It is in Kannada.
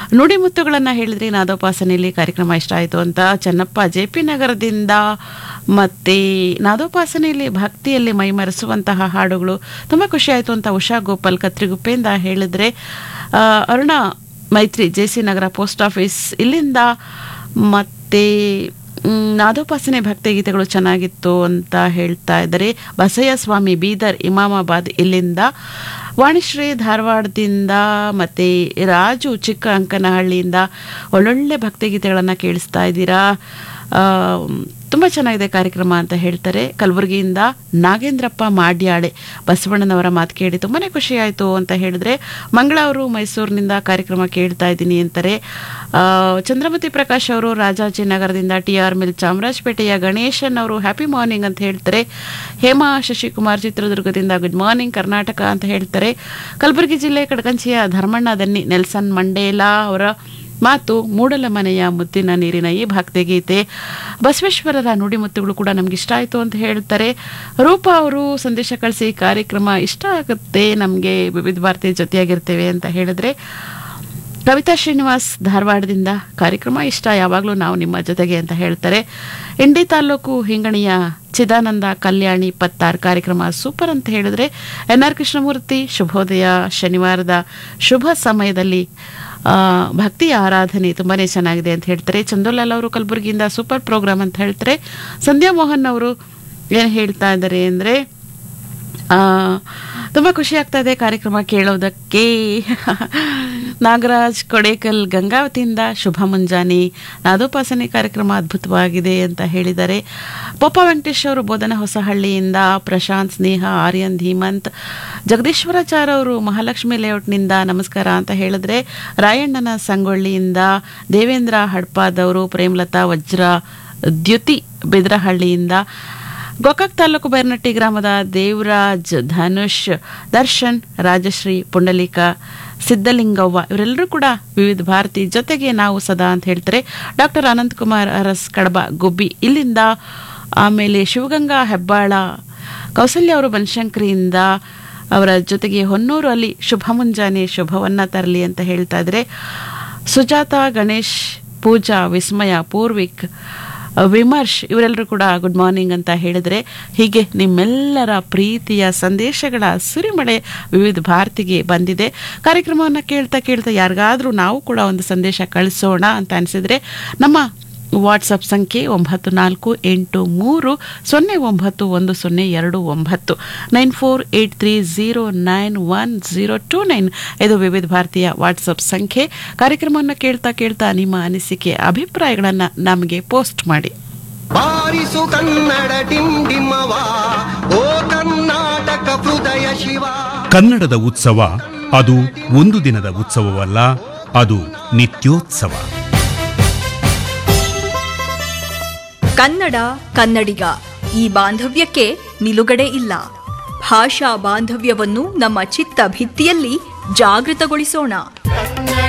ನುಡಿಮುತ್ತುಗಳನ್ನು ಹೇಳಿದ್ರಿ ನಾದೋಪಾಸನೆಯಲ್ಲಿ ಕಾರ್ಯಕ್ರಮ ಇಷ್ಟ ಆಯಿತು ಅಂತ ಚನ್ನಪ್ಪ ಜೆ ಪಿ ನಗರದಿಂದ ಮತ್ತು ನಾದೋಪಾಸನೆಯಲ್ಲಿ ಭಕ್ತಿಯಲ್ಲಿ ಮೈಮರೆಸುವಂತಹ ಹಾಡುಗಳು ತುಂಬ ಖುಷಿ ಆಯಿತು ಅಂತ ಉಷಾ ಗೋಪಾಲ್ ಕತ್ರಿಗುಪ್ಪೆಯಿಂದ ಹೇಳಿದ್ರೆ ಆ, Aruna Maitri J C Nagar post office ಇಲ್ಲಿಂದ ಮತ್ತು ಮ್, ನಾದೋಪಾಸನೆ ಭಕ್ತಿಗೀತೆಗಳು ಚೆನ್ನಾಗಿತ್ತು ಅಂತ ಹೇಳ್ತಾ ಇದ್ದಾರೆ ಬಸಯ್ಯ ಸ್ವಾಮಿ ಬೀದರ್ ಇಮಾಮಾಬಾದ್ ಇಲ್ಲಿಂದ ವಾಣಿಶ್ರೀ ಧಾರವಾಡದಿಂದ ಮತ್ತು ರಾಜು ಚಿಕ್ಕ ಅಂಕನಹಳ್ಳಿಯಿಂದ ಒಳ್ಳೊಳ್ಳೆ ಭಕ್ತಿಗೀತೆಗಳನ್ನು ಕೇಳಿಸ್ತಾ ಇದ್ದೀರಾ ತುಂಬ ಚೆನ್ನಾಗಿದೆ ಕಾರ್ಯಕ್ರಮ ಅಂತ ಹೇಳ್ತಾರೆ ಕಲಬುರಗಿಯಿಂದ ನಾಗೇಂದ್ರಪ್ಪ ಮಾಡ್ಯಾಳೆ ಬಸವಣ್ಣನವರ ಮಾತು ಕೇಳಿ ತುಂಬಾ ಖುಷಿ ಆಯಿತು ಅಂತ ಹೇಳಿದ್ರೆ ಮಂಗಳೂರು ಮೈಸೂರಿನಿಂದ ಕಾರ್ಯಕ್ರಮ ಕೇಳ್ತಾ ಇದ್ದೀನಿ ಅಂತಾರೆ ಆ, ಚಂದ್ರಮತಿ ಪ್ರಕಾಶ್ ಅವರು ರಾಜಾಜಿನಗರದಿಂದ ಟಿ ಆರ್ ಮಿಲ್ ಚಾಮರಾಜಪೇಟೆಯ ಗಣೇಶನ್ ಅವರು ಹ್ಯಾಪಿ ಮಾರ್ನಿಂಗ್ ಅಂತ ಹೇಳ್ತಾರೆ ಹೇಮಾ ಶಶಿಕುಮಾರ್ ಚಿತ್ರದುರ್ಗದಿಂದ ಗುಡ್ ಮಾರ್ನಿಂಗ್ ಕರ್ನಾಟಕ ಅಂತ ಹೇಳ್ತಾರೆ ಕಲಬುರಗಿ ಜಿಲ್ಲೆ ಕಡಕಂಚಿಯ ಧರ್ಮಣ್ಣ ದನ್ನಿ ನೆಲ್ಸನ್ ಮಂಡೇಲಾ ಅವರ ಮಾತು ಮೂಡಲ ಮನೆಯ ಮುತ್ತಿನ ನೀರಿನ ಈ ಭಕ್ತಿಗೀತೆ ಬಸವೇಶ್ವರರ ನುಡಿಮುತ್ತುಗಳು ಕೂಡ ನಮ್ಗೆ ಇಷ್ಟ ಆಯಿತು ಅಂತ ಹೇಳ್ತಾರೆ ರೂಪಾ ಅವರು ಸಂದೇಶ ಕಳಿಸಿ ಕಾರ್ಯಕ್ರಮ ಇಷ್ಟ ಆಗುತ್ತೆ ನಮಗೆ ವಿವಿಧ ಭಾರತಿ ಜೊತೆಯಾಗಿರ್ತೇವೆ ಅಂತ ಹೇಳಿದ್ರೆ ಕವಿತಾ ಶ್ರೀನಿವಾಸ್ ಧಾರವಾಡದಿಂದ ಕಾರ್ಯಕ್ರಮ ಇಷ್ಟ ಯಾವಾಗಲೂ ನಾವು ನಿಮ್ಮ ಜೊತೆಗೆ ಅಂತ ಹೇಳ್ತಾರೆ ಇಂಡಿ ತಾಲೂಕು ಹಿಂಗಣಿಯ ಚಿದಾನಂದ ಕಲ್ಯಾಣಿ ಪತ್ತಾರ್ ಕಾರ್ಯಕ್ರಮ ಸೂಪರ್ ಅಂತ ಹೇಳಿದ್ರೆ ಎನ್ ಆರ್ ಕೃಷ್ಣಮೂರ್ತಿ ಶುಭೋದಯ ಶನಿವಾರದ ಶುಭ ಸಮಯದಲ್ಲಿ ಆ, ಭಕ್ತಿಯ ಆರಾಧನೆ ತುಂಬಾನೇ ಚೆನ್ನಾಗಿದೆ ಅಂತ ಹೇಳ್ತಾರೆ ಚಂದೋಲಾಲ್ ಅವರು ಕಲಬುರಗಿಯಿಂದ ಸೂಪರ್ ಪ್ರೋಗ್ರಾಮ್ ಅಂತ ಹೇಳ್ತಾರೆ ಸಂಧ್ಯಾ ಮೋಹನ್ ಅವರು ಏನು ಹೇಳ್ತಾ ಇದ್ದಾರೆ ಅಂದರೆ ತುಂಬ ಖುಷಿ ಆಗ್ತಾ ಇದೆ ಕಾರ್ಯಕ್ರಮ ಕೇಳೋದಕ್ಕೆ ನಾಗರಾಜ್ ಕೊಡೇಕಲ್ ಗಂಗಾವತಿಯಿಂದ ಶುಭ ಮುಂಜಾನೆ ನಾದೋಪಾಸನೆ ಕಾರ್ಯಕ್ರಮ ಅದ್ಭುತವಾಗಿದೆ ಅಂತ ಹೇಳಿದ್ದಾರೆ ಪಪ್ಪ ವೆಂಕಟೇಶ್ ಅವರು ಬೋಧನ ಹೊಸಹಳ್ಳಿಯಿಂದ ಪ್ರಶಾಂತ್ ಸ್ನೇಹ ಆರ್ಯನ್ ಧೀಮಂತ್ ಜಗದೀಶ್ವರಾಚಾರ್ ಅವರು ಮಹಾಲಕ್ಷ್ಮಿ ಲೇಔಟ್ನಿಂದ ನಮಸ್ಕಾರ ಅಂತ ಹೇಳಿದ್ರೆ ರಾಯಣ್ಣನ ಸಂಗೊಳ್ಳಿಯಿಂದ ದೇವೇಂದ್ರ ಹಡ್ಪಾದವರು ಪ್ರೇಮಲತಾ ವಜ್ರ ದ್ಯುತಿ ಬೆದ್ರಹಳ್ಳಿಯಿಂದ ಗೋಕಾಕ್ ತಾಲೂಕು ಬೈರ್ನಟ್ಟಿ ಗ್ರಾಮದ ದೇವರಾಜ್ ಧನುಷ್ ದರ್ಶನ್ ರಾಜಶ್ರೀ ಪುಂಡಲೀಕ ಸಿದ್ದಲಿಂಗವ್ವ ಇವರೆಲ್ಲರೂ ಕೂಡ ವಿವಿಧ ಭಾರತಿ ಜೊತೆಗೆ ನಾವು ಸದಾ ಅಂತ ಹೇಳ್ತಾರೆ ಡಾಕ್ಟರ್ ಅನಂತ್ ಕುಮಾರ್ ಅರಸ್ ಕಡಬ ಗುಬ್ಬಿ ಇಲ್ಲಿಂದ ಆಮೇಲೆ ಶಿವಗಂಗಾ ಹೆಬ್ಬಾಳ ಕೌಸಲ್ಯ ಅವರು ಬನಶಂಕರಿಯಿಂದ ಅವರ ಜೊತೆಗೆ ಹೊನ್ನೂರು ಅಲ್ಲಿ ಶುಭ ಮುಂಜಾನೆ ಶುಭವನ್ನ ತರಲಿ ಅಂತ ಹೇಳ್ತಾ ಇದ್ರೆ ಸುಜಾತ ಗಣೇಶ್ ಪೂಜಾ ವಿಸ್ಮಯ ಪೂರ್ವಿಕ್ ವಿಮರ್ಶ್ ಇವರೆಲ್ಲರೂ ಕೂಡ ಗುಡ್ ಮಾರ್ನಿಂಗ್ ಅಂತ ಹೇಳಿದ್ರೆ ಹೀಗೆ ನಿಮ್ಮೆಲ್ಲರ ಪ್ರೀತಿಯ ಸಂದೇಶಗಳ ಸುರಿಮಳೆ ವಿವಿಧ ಭಾರತಿಗೆ ಬಂದಿದೆ ಕಾರ್ಯಕ್ರಮವನ್ನು ಕೇಳ್ತಾ ಕೇಳ್ತಾ ಯಾರಿಗಾದ್ರೂ ನಾವು ಕೂಡ ಒಂದು ಸಂದೇಶ ಕಳಿಸೋಣ ಅಂತ ಅನಿಸಿದ್ರೆ ನಮ್ಮ ವಾಟ್ಸಪ್ ಸಂಖ್ಯೆ ಒಂಬತ್ತು ನಾಲ್ಕು ಎಂಟು ಮೂರು ಸೊನ್ನೆ ಒಂಬತ್ತು ಒಂದು ಸೊನ್ನೆ ಎರಡು ಒಂಬತ್ತು nine four eight three zero nine one zero two nine ಇದು ವಿವಿಧ ಭಾರತೀಯ ವಾಟ್ಸಪ್ ಸಂಖ್ಯೆ ಕಾರ್ಯಕ್ರಮವನ್ನು ಕೇಳ್ತಾ ಕೇಳ್ತಾ ನಿಮ್ಮ ಅನಿಸಿಕೆ ಅಭಿಪ್ರಾಯಗಳನ್ನು ನಮಗೆ ಪೋಸ್ಟ್ ಮಾಡಿ ಬಾರಿಸು ಕನ್ನಡ ಡಿಮ್ ಡಿಮ್ಮವ ಓ ಕರ್ನಾಟಕ ಹೃದಯ ಶಿವ ಕನ್ನಡದ ಉತ್ಸವ ಅದು ಒಂದು ದಿನದ ಉತ್ಸವವಲ್ಲ ಅದು ನಿತ್ಯೋತ್ಸವ ಕನ್ನಡ ಕನ್ನಡಿಗ ಈ ಬಾಂಧವ್ಯಕ್ಕೆ ನಿಲುಗಡೆ ಇಲ್ಲ ಭಾಷಾ ಬಾಂಧವ್ಯವನ್ನು ನಮ್ಮ ಚಿತ್ತ ಭಿತ್ತಿಯಲ್ಲಿ ಜಾಗೃತಗೊಳಿಸೋಣ